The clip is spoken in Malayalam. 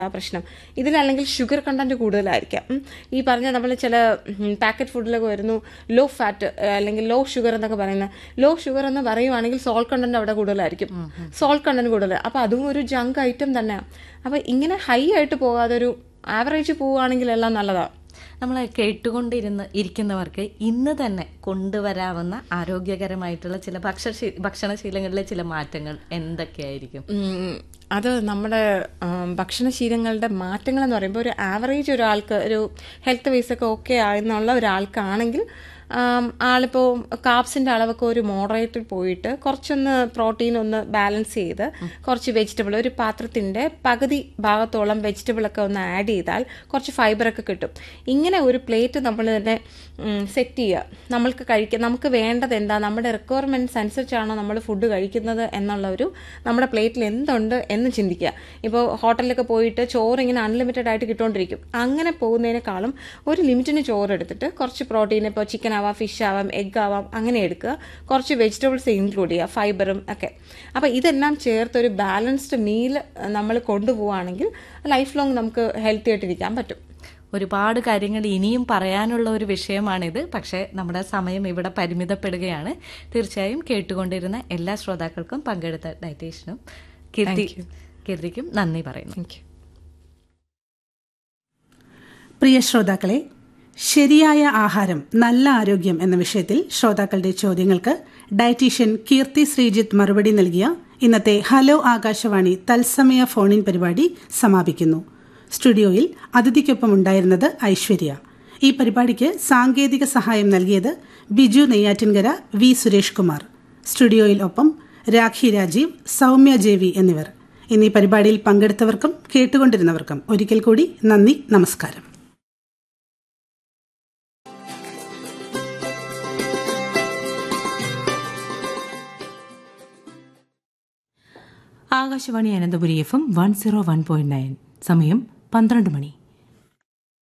ആ പ്രശ്നം ഇതിലല്ലെങ്കിൽ ഷുഗർ കണ്ടന്റ് കൂടുതലായിരിക്കാം ഉം. ഈ പറഞ്ഞ നമ്മൾ ചില പാക്കറ്റ് ഫുഡിലൊക്കെ വരുന്നു ലോ ഫാറ്റ് അല്ലെങ്കിൽ ലോ ഷുഗർ എന്നൊക്കെ പറയുന്നത് ലോ ഷുഗർ എന്ന് പറയുവാണെങ്കിൽ സോൾട്ട് കണ്ടന്റ് അവിടെ കൂടുതലായിരിക്കും സോൾട്ട് കണ്ടന്റ് കൂടുതൽ അപ്പോൾ അതും ഒരു ജങ്ക് ഐറ്റം തന്നെയാണ് അപ്പോൾ ഇങ്ങനെ ഹൈ ആയിട്ട് പോകാതെ ഒരു ആവറേജ് പോവുകയാണെങ്കിൽ എല്ലാം നല്ലതാണ് നമ്മൾ കേട്ടുകൊണ്ടിരുന്ന് ഇരിക്കുന്നവർക്ക് ഇന്ന് തന്നെ കൊണ്ടുവരാവുന്ന ആരോഗ്യകരമായിട്ടുള്ള ചില ഭക്ഷണ ഭക്ഷണശീലങ്ങളിലെ ചില മാറ്റങ്ങൾ എന്തൊക്കെയായിരിക്കും ഉം, അത് നമ്മുടെ ഉം, ഭക്ഷണശീലങ്ങളുടെ മാറ്റങ്ങൾ എന്ന് പറയുമ്പോൾ ഒരു ആവറേജ് ഒരാൾക്ക് ഒരു ഹെൽത്ത് വൈസ് ഒക്കെ ഓക്കെ ആയെന്നുള്ള ഒരാൾക്കാണെങ്കിൽ ആം, ആളിപ്പോൾ കാപ്സിൻ്റെ അളവൊക്കെ ഒരു മോഡറേറ്റിൽ പോയിട്ട് കുറച്ചൊന്ന് പ്രോട്ടീൻ ഒന്ന് ബാലൻസ് ചെയ്ത് കുറച്ച് വെജിറ്റബിൾ ഒരു പാത്രത്തിൻ്റെ പകുതി ഭാഗത്തോളം വെജിറ്റബിൾ ഒക്കെ ഒന്ന് ആഡ് ചെയ്താൽ കുറച്ച് ഫൈബറൊക്കെ കിട്ടും ഇങ്ങനെ ഒരു പ്ലേറ്റ് നമ്മൾ തന്നെ സെറ്റ് ചെയ്യുക നമ്മൾക്ക് കഴിക്കുക നമുക്ക് വേണ്ടത് എന്താ നമ്മുടെ റിക്വയർമെൻറ്റ്സ് അനുസരിച്ചാണോ നമ്മൾ ഫുഡ് കഴിക്കുന്നത് എന്നുള്ള ഒരു നമ്മുടെ പ്ലേറ്റിൽ എന്തുണ്ട് എന്ന് ചിന്തിക്കുക ഇപ്പോൾ ഹോട്ടലിലൊക്കെ പോയിട്ട് ചോറ് ഇങ്ങനെ അൺലിമിറ്റഡ് ആയിട്ട് കിട്ടുകൊണ്ടിരിക്കും അങ്ങനെ പോകുന്നതിനേക്കാളും ഒരു ലിമിറ്റിന് ചോറ് എടുത്തിട്ട് കുറച്ച് പ്രോട്ടീൻ ഇപ്പോൾ ചിക്കൻ ആവാം ഫിഷ് ആവാം എഗ് ആവാം അങ്ങനെ എടുക്കുക കുറച്ച് വെജിറ്റബിൾസ് ഇൻക്ലൂഡ് ചെയ്യുക ഫൈബറും ഒക്കെ അപ്പോൾ ഇതെല്ലാം ചേർത്ത് ഒരു ബാലൻസ്ഡ് മീൽ നമ്മൾ കൊണ്ടുപോവുകയാണെങ്കിൽ ലൈഫ് ലോങ് നമുക്ക് ഹെൽത്തി ആയിട്ടിരിക്കാൻ പറ്റും ഒരുപാട് കാര്യങ്ങൾ ഇനിയും പറയാനുള്ള ഒരു വിഷയമാണിത് പക്ഷേ നമ്മുടെ സമയം ഇവിടെ പരിമിതപ്പെടുകയാണ് തീർച്ചയായും കേട്ടുകൊണ്ടിരുന്ന എല്ലാ ശ്രോതാക്കൾക്കും പങ്കെടുത്ത ഡയറ്റീഷ്യനും കീർത്തി കീർത്തിക്കും നന്ദി പറയുന്നു താങ്ക് യു പ്രിയ ശ്രോതാക്കളെ ശരിയായ ആഹാരം നല്ല ആരോഗ്യം എന്ന വിഷയത്തിൽ ശ്രോതാക്കളുടെ ചോദ്യങ്ങൾക്ക് ഡയറ്റീഷ്യൻ കീർത്തി ശ്രീജിത്ത് മറുപടി നൽകിയ ഇന്നത്തെ ഹലോ ആകാശവാണി തത്സമയ ഫോണിൻ പരിപാടി സമാപിക്കുന്നു സ്റ്റുഡിയോയിൽ അതിഥിക്കൊപ്പം ഉണ്ടായിരുന്നത് ഐശ്വര്യ ഈ പരിപാടിക്ക് സാങ്കേതിക സഹായം നൽകിയത് ബിജു നെയ്യാറ്റിൻകര വി സുരേഷ് കുമാർ സ്റ്റുഡിയോയിൽ ഒപ്പം രാഖി രാജീവ് സൗമ്യ ജേവി എന്നിവർ ഇന്നീ പരിപാടിയിൽ പങ്കെടുത്തവർക്കും കേട്ടുകൊണ്ടിരുന്നവർക്കും ഒരിക്കൽ കൂടി നന്ദി നമസ്കാരം Akashvani Ananthapuri F M one zero one point nine സമയം പന്ത്രണ്ട് മണി